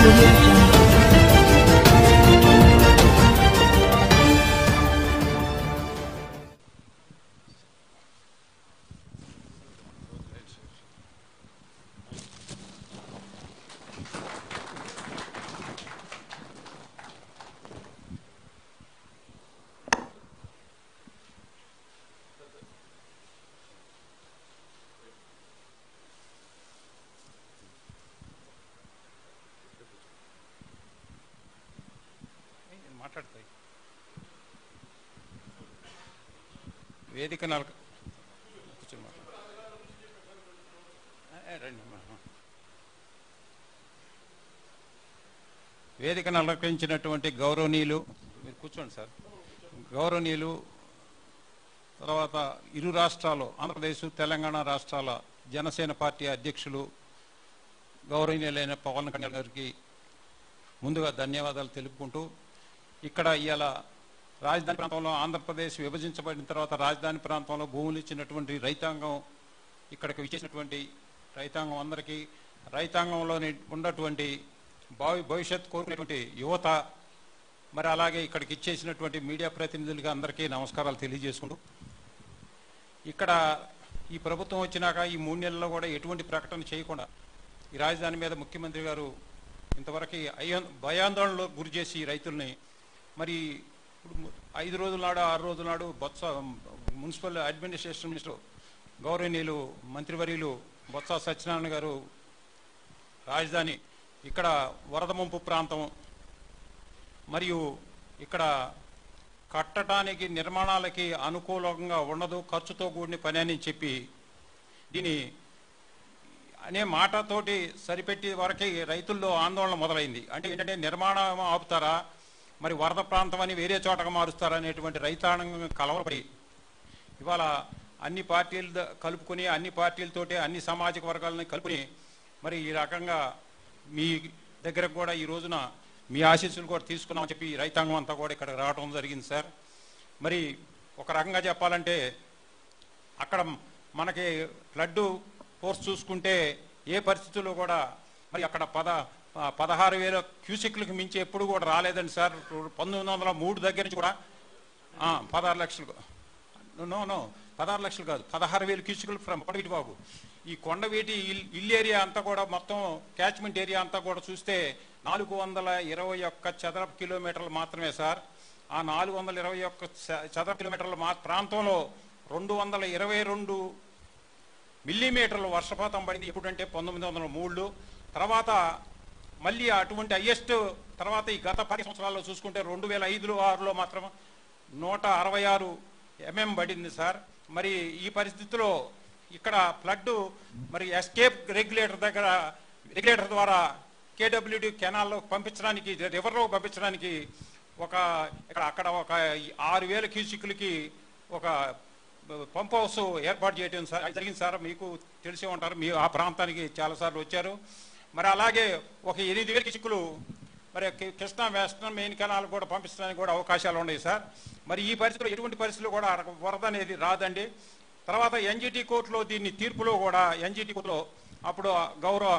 audio jungle. నేను మాట్లాడతాయి వేదిక నలక కూర్చొని మాట్లాడు. ఏ, రండి అమ్మా. వేదికను అలంకరించినటువంటి గౌరవనీయులు మీరు కూర్చోండి సార్ గౌరవనీయులు తర్వాత ఇరు రాష్ట్రాలు ఆంధ్రప్రదేశ్ తెలంగాణ రాష్ట్రాల జనసేన పార్టీ అధ్యక్షులు గౌరవనీయులైన పవన్ కళ్యాణ్ గారికి ముందుగా ధన్యవాదాలు తెలుపుకుంటూ ఇక్కడ ఇవాళ రాజధాని ప్రాంతంలో ఆంధ్రప్రదేశ్ విభజించబడిన తర్వాత రాజధాని ప్రాంతంలో భూములు ఇచ్చినటువంటి రైతాంగం ఇక్కడికి విచ్చేసినటువంటి రైతాంగం అందరికీ రైతాంగంలోని ఉన్నటువంటి భావి భవిష్యత్ కోరుకునేటువంటి యువత మరి అలాగే ఇక్కడికి ఇచ్చేసినటువంటి మీడియా ప్రతినిధులుగా అందరికీ నమస్కారాలు తెలియజేసుకుంటూ ఇక్కడ ఈ ప్రభుత్వం వచ్చినాక ఈ మూడు నెలల్లో కూడా ఎటువంటి ప్రకటన చేయకుండా ఈ రాజధాని మీద ముఖ్యమంత్రి గారు ఇంతవరకు అయ్య- భయాందోళనలో గురి చేసి రైతుల్ని మరి ఇప్పుడు ము- ఐదు రోజుల నాడు ఆరు రోజుల నాడు బొత్స మున్సిపల్ అడ్మినిస్ట్రేషన్ మినిస్టర్ గౌరవనీయులు మంత్రివర్యులు బొత్స సత్యనారాయణ గారు రాజధాని ఇక్కడ వరద ముంపు ప్రాంతం మరియు ఇక్కడ కట్టడానికి నిర్మాణాలకి అనుకూలంగా ఉండదు ఖర్చుతో కూడిన పని అని చెప్పి దీని అనే మాటతోటి సరిపెట్టి వరకే రైతుల్లో ఆందోళన మొదలైంది అంటే ఏంటంటే నిర్మాణం ఆపుతారా మరి వరద ప్రాంతం అని వేరే చోటగా మారుస్తారా అనేటువంటి రైతాంగం కలవరపడి ఇవాళ అన్ని పార్టీలు ద- కలుపుకొని అన్ని పార్టీలతోటి అన్ని సామాజిక వర్గాలని కలుపుని మరి ఈ రకంగా మీ దగ్గర కూడా ఈ రోజున మీ ఆశీస్సులు కూడా తీసుకున్నామని చెప్పి ఈ రైతాంగం అంతా కూడా ఇక్కడ రావడం జరిగింది సార్ మరి ఒక రకంగా చెప్పాలంటే అక్కడ మనకి ఫ్లడ్ ఫోర్స్ చూసుకుంటే ఏ పరిస్థితుల్లో కూడా మరి అక్కడ పద ఆ, పదహారు వేల క్యూసెక్లకు మించి ఎప్పుడు కూడా రాలేదండి సార్ పంతొమ్మిది వందల మూడు దగ్గర నుంచి కూడా ఆ, పదహారు లక్షలు నో నో పదహారు లక్షలు కాదు పదహారు వేలు క్యూసెక్లు ఫ్రమ్ కొండవీటి బాబు ఈ కొండవీటి ఇల్- ఇల్లు ఏరియా అంతా కూడా మొత్తం క్యాచ్మెంట్ ఏరియా అంతా కూడా చూస్తే నాలుగు వందల ఇరవై ఒక్క చదరపు కిలోమీటర్లు మాత్రమే సార్ ఆ నాలుగు వందల ఇరవై ఒక్క చ- చదరపు కిలోమీటర్ల మా ప్రాంతంలో రెండు వందల ఇరవై రెండు మిల్లీమీటర్లు వర్షపాతం పడింది ఎప్పుడంటే పంతొమ్మిది వందల మూడులో తర్వాత మళ్ళీ అటువంటి హయ్యెస్ట్ తర్వాత ఈ గత పది సంవత్సరాల్లో చూసుకుంటే రెండు వేల ఐదులో ఆరులో మాత్రం నూట అరవై ఆరు ఎంఎం పడింది సార్ మరి ఈ పరిస్థితిలో ఇక్కడ ఫ్లడ్ మరి ఎస్కేప్ రెగ్యులేటర్ దగ్గర రెగ్యులేటర్ ద్వారా కేడబ్ల్యూడి కెనాల్లో పంపించడానికి రివర్లో పంపించడానికి ఒక ఇక్కడ అక్కడ ఒక ఆరు వేల క్యూసిక్లకి ఒక పంప్ హౌస్ ఏర్పాటు చేయడం సార్ అది జరిగింది సార్ మీకు తెలిసే ఉంటారు మీ ఆ ప్రాంతానికి చాలాసార్లు వచ్చారు మరి అలాగే ఒక ఎనిమిది వేల చిక్కులు మరి కి- కృష్ణా వెస్టర్న్ మెయిన్ కెనాల్ కూడా పంపించడానికి కూడా అవకాశాలు ఉన్నాయి సార్ మరి ఈ పరిస్థితుల్లో ఎటువంటి పరిస్థితుల్లో కూడా అర- వరద అనేది రాదండి తర్వాత ఎన్జిటి కోర్టులో దీన్ని తీర్పులో కూడా ఎన్జిటి కోర్టులో అప్పుడు గౌరవ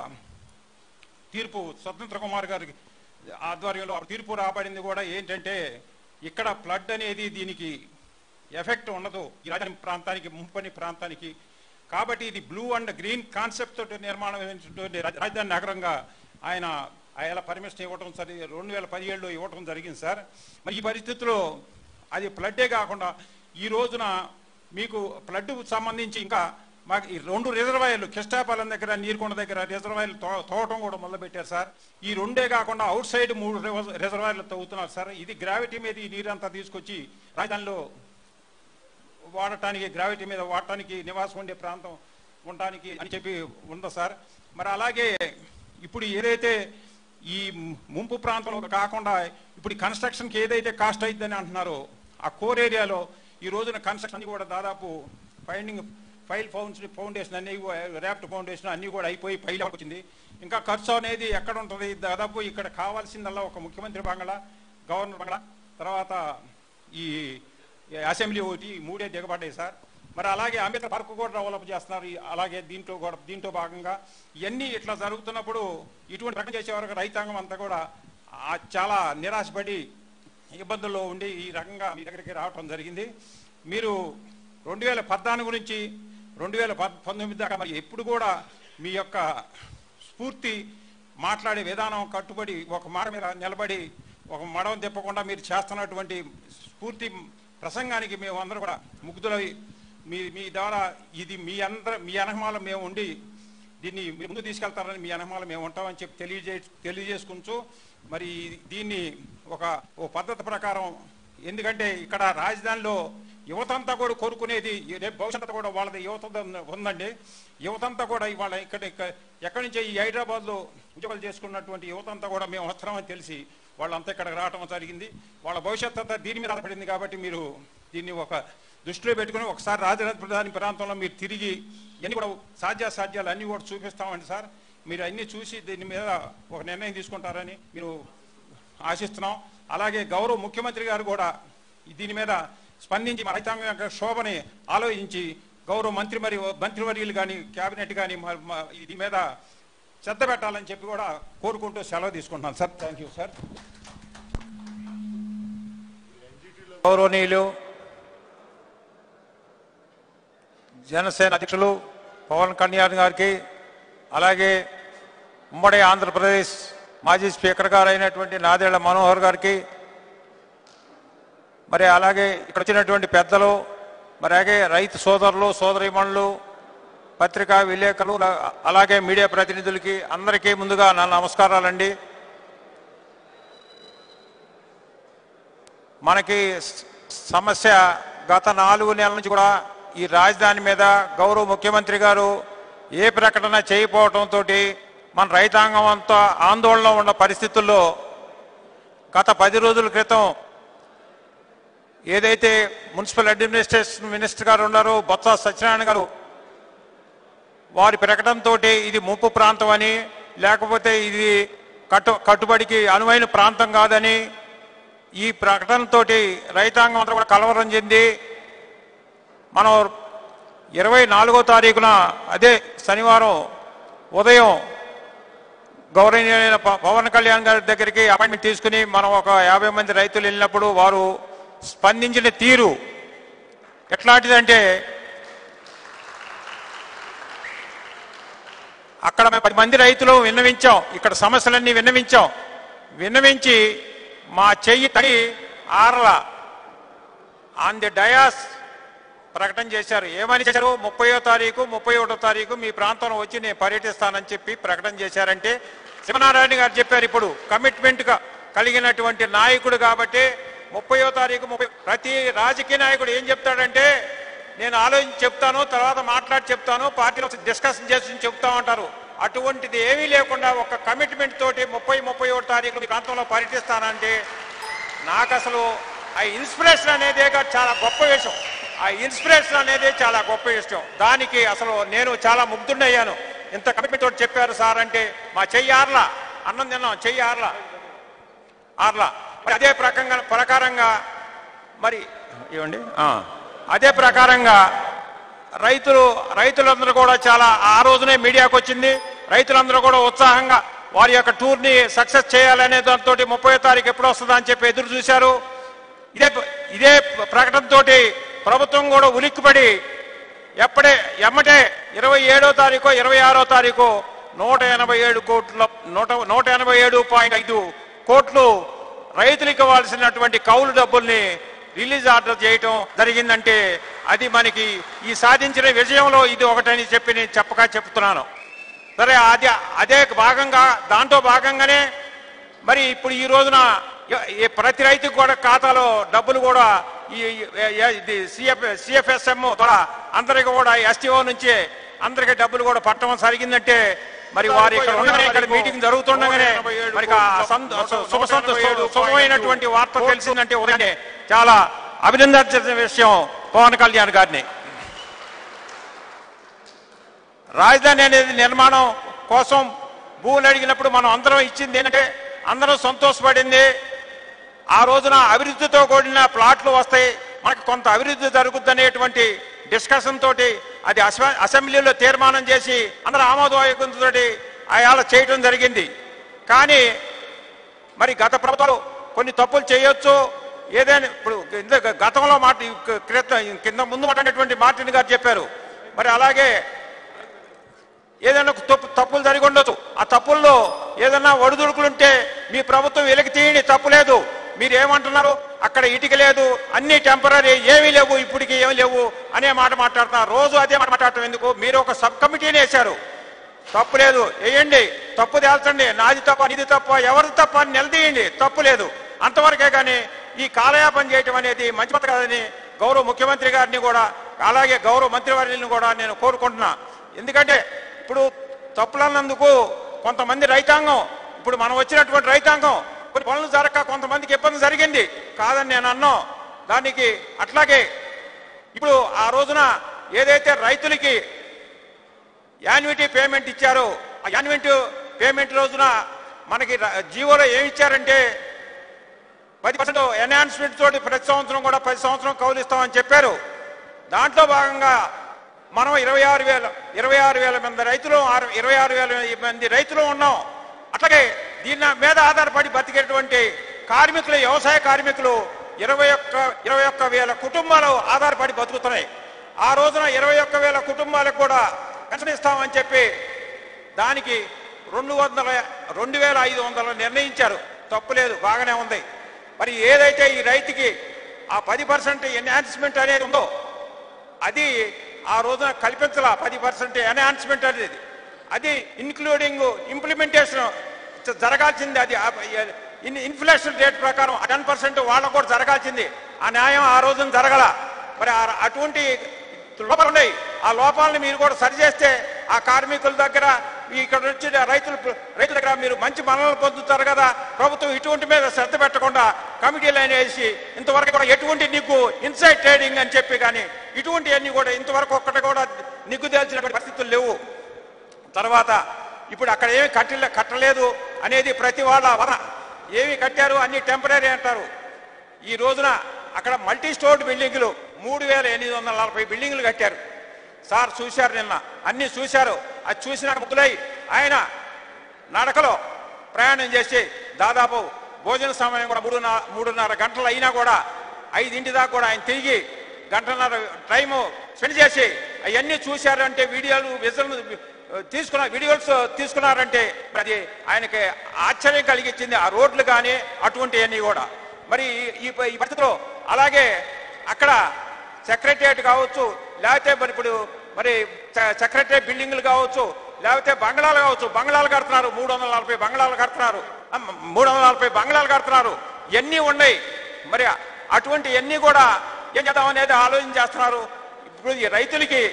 తీర్పు స్వతంత్ర కుమార్ గారి ఆధ్వర్యంలో ఆ తీర్పు రాబడింది కూడా ఏంటంటే ఇక్కడ ఫ్లడ్ అనేది దీనికి ఎఫెక్ట్ ఉండదు ఈ రాజధాని ప్రాంతానికి ముంపని ప్రాంతానికి కాబట్టి ఇది బ్లూ అండ్ గ్రీన్ కాన్సెప్ట్ తోటి నిర్మాణం అయినటువంటి రా- రాజధాని నగరంగా ఆయన ఆయన పర్మిషన్ ఇవ్వడం సరి రెండు వేల పదిహేడులో ఇవ్వడం జరిగింది సార్ మరి ఈ పరిస్థితిలో అది ఫ్లడ్డే కాకుండా ఈ రోజున మీకు ఫ్లడ్ సంబంధించి ఇంకా మాకు ఈ రెండు రిజర్వాయర్లు కిష్టాపాలెం దగ్గర నీరుకొండ దగ్గర రిజర్వాయర్లు తో- తవ్వటం కూడా మొదలుపెట్టారు సార్ ఈ రెండే కాకుండా అవుట్ సైడ్ మూడు రివ- రిజర్వాయర్లు తవ్వుతున్నారు సార్ ఇది గ్రావిటీ మీద ఈ నీరంతా తీసుకొచ్చి రాజధానిలో వాడటానికి గ్రావిటీ మీద వాడటానికి నివాసం ఉండే ప్రాంతం ఉండటానికి అని చెప్పి ఉందా సార్ మరి అలాగే ఇప్పుడు ఏదైతే ఈ ముంపు ప్రాంతంలో కాకుండా ఇప్పుడు ఈ కన్స్ట్రక్షన్కి ఏదైతే కాస్ట్ అవుతుందని అంటున్నారో ఆ కోర్ ఏరియాలో ఈ రోజున కన్స్ట్రక్షన్ అన్ని కూడా దాదాపు ఫైండింగ్ ఫైల్ ఫౌండేషన్ ఫౌండేషన్ అన్ని ర్యాప్ట్ ఫౌండేషన్ అన్ని కూడా అయిపోయి పైల వచ్చింది ఇంకా ఖర్చు అనేది ఎక్కడ ఉంటుంది దాదాపు ఇక్కడ కావాల్సిందల్లా ఒక ముఖ్యమంత్రి బంగళా గవర్నర్ బంగళా తర్వాత ఈ ఈ అసెంబ్లీ ఒకటి ఈ మూడే దిగబడ్డాయి సార్ మరి అలాగే అంబేద్కర్ పార్క్ కూడా డెవలప్ చేస్తున్నారు ఈ- అలాగే దీంట్లో కూడా దీంట్లో భాగంగా ఇవన్నీ ఇట్లా జరుగుతున్నప్పుడు ఇటువంటి రకం చేసే వరకు రైతాంగం అంతా కూడా ఆ చాలా నిరాశపడి ఇబ్బందుల్లో ఉండి ఈ రకంగా మీ దగ్గరికి రావటం జరిగింది మీరు రెండు వేల పద్నాలుగు నుంచి రెండు వేల పద్ పంతొమ్మిది దాకా మరి ఎప్పుడు కూడా మీ యొక్క స్ఫూర్తి మాట్లాడే విధానం కట్టుబడి ఒక మాట మీద నిలబడి ఒక మడవం తిప్పకుండా మీరు చేస్తున్నటువంటి స్ఫూర్తి ప్రసంగానికి మేము అందరూ కూడా ముగ్ధులై మీ మీ ద్వారా ఇది మీ అందర మీ అనహమాల మేము ఉండి దీన్ని మీరు ముందు తీసుకెళ్తారని మీ అనహమాల మేము ఉంటామని చెప్పి తెలియజే తెలియజేసుకుంటూ మరి దీన్ని ఒక ఓ పద్ధతి ప్రకారం ఎందుకంటే ఇక్కడ రాజధానిలో యువతంతా కూడా కోరుకునేది రేపు భవిష్యత్తు కూడా వాళ్ళది యువత ఉందండి యువతంతా కూడా ఇవాళ ఇక్కడ ఇక్కడ- ఎక్కడి నుంచో ఈ హైదరాబాద్లో ఉద్యోగాలు చేసుకున్నటువంటి యువతంతా కూడా మేము వస్తున్నామని తెలిసి వాళ్ళంతా ఇక్కడికి రావడం జరిగింది వాళ్ళ భవిష్యత్తు అంతా దీని మీద ఆధారపడింది కాబట్టి మీరు దీన్ని ఒక దృష్టిలో పెట్టుకుని ఒకసారి రాజధాని ప్రాంతంలో మీరు తిరిగి ఎన్ని కూడా సాధ్యాసాధ్యాలు అన్నీ కూడా చూపిస్తామండి సార్ మీరు అన్నీ చూసి దీని మీద ఒక నిర్ణయం తీసుకుంటారని మీరు ఆశిస్తున్నాం అలాగే గౌరవ ముఖ్యమంత్రి గారు కూడా దీని మీద స్పందించి మా రైతాంగం యొక్క శోభని ఆలోచించి గౌరవ మంత్రి మరి మంత్రివర్యులు కానీ కేబినెట్ కానీ దీని మీద శ్రద్ధ పెట్టాలని చెప్పి కూడా కోరుకుంటూ సెలవు తీసుకుంటున్నాను సార్ థ్యాంక్ యూ సార్ గౌరవనీయులు జనసేన అధ్యక్షులు పవన్ కళ్యాణ్ గారికి అలాగే ఉమ్మడి ఆంధ్రప్రదేశ్ మాజీ స్పీకర్ గారు అయినటువంటి నాదేళ్ల మనోహర్ గారికి మరి అలాగే ఇక్కడ వచ్చినటువంటి పెద్దలు మరి అలాగే రైతు సోదరులు సోదరీమణులు పత్రికా విలేకరులు అలాగే మీడియా ప్రతినిధులకి అందరికీ ముందుగా నా నమస్కారాలండి మనకి స- సమస్య గత నాలుగు నెలల నుంచి కూడా ఈ రాజధాని మీద గౌరవ ముఖ్యమంత్రి గారు ఏ ప్రకటన చేయకపోవడంతో మన రైతాంగం అంతా ఆందోళనలో ఉన్న పరిస్థితుల్లో గత పది రోజుల క్రితం ఏదైతే మున్సిపల్ అడ్మినిస్ట్రేషన్ మినిస్టర్ గారు ఉన్నారో బొత్స సత్యనారాయణ గారు వారి ప్రకటనతో ఇది ముంపు ప్రాంతం అని లేకపోతే ఇది కట్టు కట్టుబడికి అనువైన ప్రాంతం కాదని ఈ ప్రకటనతోటి రైతాంగం అంతా కూడా కలవరం చెంది మనం ఇరవై నాలుగో తారీఖున అదే శనివారం ఉదయం గౌరవనీయులైన ప- పవన్ కళ్యాణ్ గారి దగ్గరికి అపాయింట్మెంట్ తీసుకుని మనం ఒక యాభై మంది రైతులు వెళ్ళినప్పుడు వారు స్పందించిన తీరు ఎట్లాంటిదంటే అక్కడ మేము పది మంది రైతులు విన్నవించాం ఇక్కడ సమస్యలన్నీ విన్నవించాం విన్నవించి మా చెయ్యి తడి ఆరల ఆన్ ది డయాస్ ప్రకటన చేశారు ఏమని చేశారు ముప్పయో తారీఖు ముప్పై ఒకటో తారీఖు మీ ప్రాంతంలో వచ్చి నేను పర్యటిస్తానని చెప్పి ప్రకటన చేశారంటే శివనారాయణ గారు చెప్పారు ఇప్పుడు కమిట్మెంట్ కలిగినటువంటి నాయకుడు కాబట్టి ముప్పయో తారీఖు ముప్పై ప్రతి రాజకీయ నాయకుడు ఏం చెప్తాడంటే నేను ఆలోచించి చెప్తాను తర్వాత మాట్లాడి చెప్తాను పార్టీలో డిస్కషన్ చేసి చెప్తా ఉంటారు అటువంటిది ఏమీ లేకుండా ఒక కమిట్మెంట్ తోటి ముప్పై ముప్పై ఒకటి తారీఖు మీ ప్రాంతంలో పర్యటిస్తానంటే నాకు అసలు ఆ ఇన్స్పిరేషన్ అనేదే గా చాలా గొప్ప విషయం ఆ ఇన్స్పిరేషన్ అనేది చాలా గొప్ప విషయం దానికి అసలు నేను చాలా ముగ్ధుడయ్యాను ఇంత కమిట్మెంట్ తోటి చెప్పారు సార్ అంటే మా చెయ్యి ఆర్లా అన్నం తిన్నాం చెయ్యి ఆర్లా ఆర్లా మరి అదే ప్రకంగా ప్రకారంగా మరి ఇవ్వండి ఆ, అదే ప్రకారంగా రైతులు రైతులందరూ కూడా చాలా ఆ రోజునే మీడియాకు వచ్చింది రైతులందరూ కూడా ఉత్సాహంగా వారి యొక్క టూర్ని సక్సెస్ చేయాలనే దాంతో ముప్పై తారీఖు ఎప్పుడు వస్తుందా అని చెప్పి ఎదురు చూశారు ఇదే ఇదే ప్రకటనతోటి ప్రభుత్వం కూడా ఉలిక్కిపడి ఎప్పుడే ఎమ్మటే ఇరవై ఏడో తారీఖు ఇరవై ఆరో తారీఖు నూట ఎనభై ఏడు కోట్ల నూట నూట ఎనభై ఏడు పాయింట్ ఐదు కోట్లు రైతులకు ఇవ్వాల్సినటువంటి కౌలు డబ్బుల్ని రిలీజ్ ఆర్డర్ చేయటం జరిగిందంటే అది మనకి ఈ సాధించిన విజయంలో ఇది ఒకటని చెప్పి నేను చెప్పక చెప్తున్నాను సరే అది అదే భాగంగా దాంట్లో భాగంగానే మరి ఇప్పుడు ఈ రోజున ఎ- ఏ ప్రతి రైతుకు కూడా ఖాతాలో డబ్బులు కూడా ఈ ఈ- ఈ- ఇది సిఎఫ్ సిఎఫ్ఎస్ఎం ద్వారా అందరికి కూడా ఎస్టీఓ నుంచి అందరికి డబ్బులు కూడా పట్టడం జరిగిందంటే మరి వారి ఇక్కడ ఉండగానే ఇక్కడ మీటింగ్ జరుగుతుండగానే మరి ఆ సంద- సు- శుభ సంత- సు- శుభమైనటువంటి వార్త తెలిసిందంటే ఉదయనే చాలా అభినందించిన విషయం పవన్ కళ్యాణ్ గారిని రాజధాని అనేది నిర్మాణం కోసం భూములు అడిగినప్పుడు మనం అందరం ఇచ్చింది ఏంటంటే అందరం సంతోషపడింది ఆ రోజున అభివృద్ధితో కూడిన ప్లాట్లు వస్తాయి మనకు కొంత అభివృద్ధి జరుగుద్దనేటువంటి డిస్కషన్ తోటి అది అసెం- అసెంబ్లీలో తీర్మానం చేసి అందరూ ఆమోదయోగంతో అయాల చేయడం జరిగింది కానీ మరి గత ప్రభుత్వాలు కొన్ని తప్పులు చేయొచ్చు ఏదైనా ఇప్పుడు ఇంత గతంలో మాట క్రితం కింద ముందు మాట్లాడినటువంటి మార్టిన్ గారు చెప్పారు మరి అలాగే ఏదైనా ఒక తప్పు తప్పులు జరిగి ఉండొచ్చు ఆ తప్పుల్లో ఏదైనా ఒడిదుడుకులుంటే మీ ప్రభుత్వం వెలికి తీయని తప్పు లేదు మీరు ఏమంటున్నారు అక్కడ ఇటుక లేదు అన్ని టెంపరీ ఏమీ లేవు ఇప్పటికి ఏమీ లేవు అనే మాట మాట్లాడుతున్నారు రోజు అదే మాట మాట్లాడటం ఎందుకు మీరు ఒక సబ్ కమిటీని వేశారు తప్పు లేదు వేయండి తప్పు తేల్చండి నాది తప్ప నీది తప్ప ఎవరిది తప్ప అని నిలదీయండి తప్పు లేదు అంతవరకే కానీ ఈ కాలయాపన చేయటం అనేది మంచి పద్ధతి కాదని గౌరవ ముఖ్యమంత్రి గారిని కూడా అలాగే గౌరవ మంత్రివర్యులను కూడా నేను కోరుకుంటున్నా ఎందుకంటే ఇప్పుడు తప్పులన్నందుకు కొంతమంది రైతాంగం ఇప్పుడు మనం వచ్చినటువంటి రైతాంగం కొన్ని పనులు జరగక కొంతమందికి ఇబ్బంది జరిగింది కాదని నేను అన్నాం దానికి అట్లాగే ఇప్పుడు ఆ రోజున ఏదైతే రైతులకి యాన్యుటీ పేమెంట్ ఇచ్చారు ఆ యాన్యుటీ పేమెంట్ రోజున మనకి ర- జీవోలో ఏమి ఇచ్చారంటే పది పర్సెంట్ ఎన్హాన్స్మెంట్ తోటి ప్రతి సంవత్సరం కూడా పది సంవత్సరం కౌలిస్తామని చెప్పారు దాంట్లో భాగంగా మనం ఇరవై ఆరు వేల ఇరవై ఆరు వేల మంది రైతులు ఆరు- ఇరవై ఆరు వేల మంది రైతులు ఉన్నాం అట్లాగే దీని మీద ఆధారపడి బతికేటువంటి కార్మికులు వ్యవసాయ కార్మికులు ఇరవై ఒక్క ఇరవై ఒక్క వేల కుటుంబాలు ఆధారపడి బతుకుతున్నాయి ఆ రోజున ఇరవై ఒక్క వేల కుటుంబాలకు కూడా పెన్షన్ ఇస్తామని చెప్పి దానికి రెండు వందల రెండు వేల ఐదు వందలు నిర్ణయించారు తప్పులేదు బాగానే ఉంది మరి ఏదైతే ఈ రైతుకి ఆ పది పర్సెంట్ ఎన్హాన్స్మెంట్ అనేది ఉందో అది ఆ రోజున కల్పించాల పది పర్సెంట్ ఎన్హాన్స్మెంట్ అనేది అది ఇన్క్లూడింగ్ ఇంప్లిమెంటేషన్ జరగాల్సింది అది ఇన్ఫ్లేషన్ రేట్ ప్రకారం టెన్ పర్సెంట్ వాళ్ళకు కూడా జరగాల్సింది ఆ న్యాయం ఆ రోజున జరగల మరి ఆ- అటువంటి లోపాలు ఉన్నాయి ఆ లోపాలను మీరు కూడా సరిచేస్తే ఆ కార్మికుల దగ్గర ఇక్కడ వచ్చి రైతులు రైతుల దగ్గర మీరు మంచి మనలు పొందుతారు కదా ప్రభుత్వం ఇటువంటి మీద శ్రద్ధ పెట్టకుండా కమిటీలు అయినా వేసి ఇంతవరకు కూడా ఎటువంటి నీకు ఇన్సైడ్ ట్రేడింగ్ అని చెప్పి కానీ ఇటువంటి అన్ని కూడా ఇంతవరకు ఒక్కటి కూడా నిగ్గు తేల్చిన పరిస్థితులు లేవు తర్వాత ఇప్పుడు అక్కడ ఏమి కట్టలే కట్టలేదు అనేది ప్రతి వాళ్ళ వన ఏమి కట్టారు అన్ని టెంపరీ అంటారు ఈ రోజున అక్కడ మల్టీ స్టోర్డ్ బిల్డింగులు మూడు వేల ఎనిమిది వందల నలభై బిల్డింగులు కట్టారు సార్ చూశారు నిన్న అన్ని చూశారు అది చూసిన ముగ్గులై ఆయన నడకలో ప్రయాణం చేసి దాదాపు భోజన సమయం కూడా మూడు మూడున్నర గంటలు అయినా కూడా ఐదింటి దాకా కూడా ఆయన తిరిగి గంటన్నర టైము స్పెండ్ చేసి అవన్నీ చూశారంటే వీడియోలు విజువల్ తీసుకున్న వీడియోస్ తీసుకున్నారంటే అది ఆయనకి ఆశ్చర్యం కలిగించింది ఆ రోడ్లు కానీ అటువంటివన్నీ కూడా మరి ఈ- ఈ ఈ పరిస్థితిలో అలాగే అక్కడ సెక్రటరియట్ కావచ్చు లేకపోతే మరి ఇప్పుడు మరి సెక్రటరియట్ బిల్డింగ్లు కావచ్చు లేకపోతే బంగ్లాలు కావచ్చు బంగ్లాలు కడుతున్నారు మూడు వందల నలభై బంగ్లాలు కడుతున్నారు అమ్మ, మూడు వందల నలభై బంగ్లాలు కడుతున్నారు ఎన్ని ఉన్నాయి మరి అటువంటి ఎన్ని కూడా ఏం చేద్దాం అనేది ఆలోచన చేస్తున్నారు ఇప్పుడు ఈ రైతులకి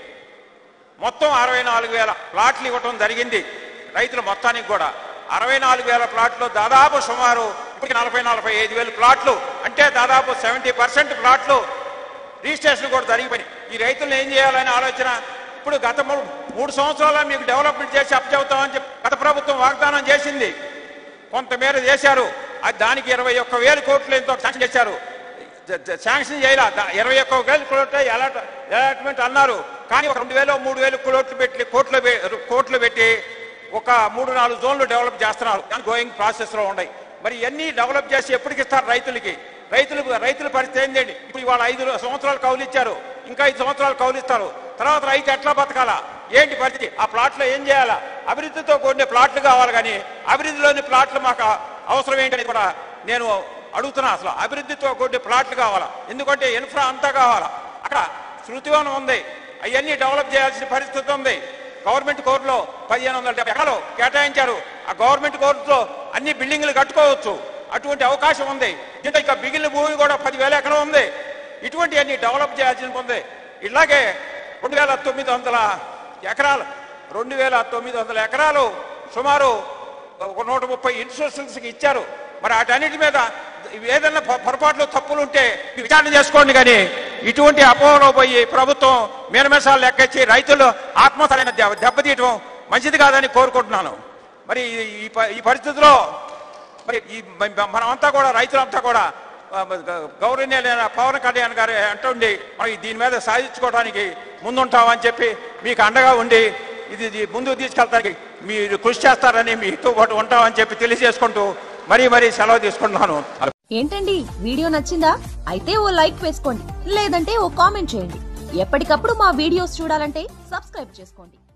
మొత్తం అరవై నాలుగు వేల ప్లాట్లు ఇవ్వటం జరిగింది రైతులు మొత్తానికి కూడా అరవై నాలుగు వేల ప్లాట్లు దాదాపు సుమారు ఇప్పటికి నలభై నలభై ఐదు వేల ప్లాట్లు అంటే దాదాపు సెవెంటీ పర్సెంట్ ప్లాట్లు రిజిస్ట్రేషన్ కూడా జరిగిపోయినాయి ఈ రైతులను ఏం చేయాలని ఆలోచన ఇప్పుడు గత మూ- మూడు సంవత్సరాల మీకు డెవలప్మెంట్ చేసి అప్పచెబుతామని చెప్పి గత ప్రభుత్వం వాగ్దానం చేసింది కొంతమేర చేశారు అది దానికి ఇరవై ఒక్క వేల కోట్లు ఎంతో శాంక్షన్ చేశారు జ- జ- శాంక్షన్ చేయాల ఇరవై ఒక్క వేల కోట్లు అలాట్ అలాట్మెంట్ అన్నారు కానీ ఒక రెండు వేలు మూడు వేలు కోట్లు పెట్టి కోట్లు పె- కోట్లు పెట్టి ఒక మూడు నాలుగు జోన్లు డెవలప్ చేస్తున్నారు గోయింగ్ ప్రాసెస్ లో ఉన్నాయి మరి ఇవన్నీ డెవలప్ చేసి ఎప్పటికి ఇస్తారు రైతులకి రైతులకు రైతుల పరిస్థితి ఏంటండి ఇప్పుడు ఇవాళ ఐదు సంవత్సరాలు కౌలు ఇచ్చారు ఇంకా ఐదు సంవత్సరాలు కౌలు ఇస్తారు తర్వాత రైతు ఎట్లా బతకాలా ఏంటి పరిస్థితి ఆ ప్లాట్లో ఏం చేయాలా అభివృద్ధితో కూడిన ప్లాట్లు కావాలి కానీ అభివృద్ధిలోని ప్లాట్లు మాకు అవసరం ఏంటని కూడా నేను అడుగుతున్నా అసలు అభివృద్ధితో కూడిన ప్లాట్లు కావాలా ఎందుకంటే ఇన్ఫ్రా అంతా కావాలా అక్కడ శృతివనం ఉంది అవన్నీ డెవలప్ చేయాల్సిన పరిస్థితి ఉంది గవర్నమెంట్ కోర్టులో పదిహేను వందల డెబ్బై ఎకరాలు కేటాయించారు ఆ గవర్నమెంట్ కోర్టులో అన్ని బిల్డింగ్లు కట్టుకోవచ్చు అటువంటి అవకాశం ఉంది దీంతో ఇంకా మిగిలిన భూమి కూడా పదివేల ఎకరం ఉంది ఇటువంటి అన్ని డెవలప్ చేయాల్సిన ఉంది ఇలాగే రెండు వేల తొమ్మిది వందల ఎకరాలు రెండు వేల తొమ్మిది వందల ఎకరాలు సుమారు ఒక నూట ముప్పై ఇన్సూరెన్స్కి ఇచ్చారు మరి వాటన్నిటి మీద ఏదైనా పొ- పొరపాట్లు తప్పులు ఉంటే విచారణ చేసుకోండి కానీ ఇటువంటి అపోహలో పోయి ప్రభుత్వం మీనమేసాలు లెక్కించి రైతులు ఆత్మస్థైర్యాన్ని దెబ్బ- దెబ్బతీయటం మంచిది కాదని కోరుకుంటున్నాను మరి ఈ- ఈ ప- ఈ పరిస్థితిలో మరి ఈ మ- మనమంతా కూడా రైతులంతా కూడా ఆ, గౌరవనీయులైన పవన్ కళ్యాణ్ గారు అంటుండి మరి దీని మీద సాధించుకోవడానికి ముందుంటామని చెప్పి మీకు అండగా ఉండి ఇది ఇది ముందుకు తీసుకెళ్తానికి మీరు కృషి చేస్తారని మీతో పాటు ఉంటామని చెప్పి తెలియజేసుకుంటూ మరీ మరీ సెలవు తీసుకుంటున్నాను ఏంటండి వీడియో నచ్చిందా అయితే ఓ లైక్ వేసుకోండి లేదంటే ఓ కామెంట్ చేయండి ఎప్పటికప్పుడు మా వీడియోస్ చూడాలంటే సబ్స్క్రైబ్ చేసుకోండి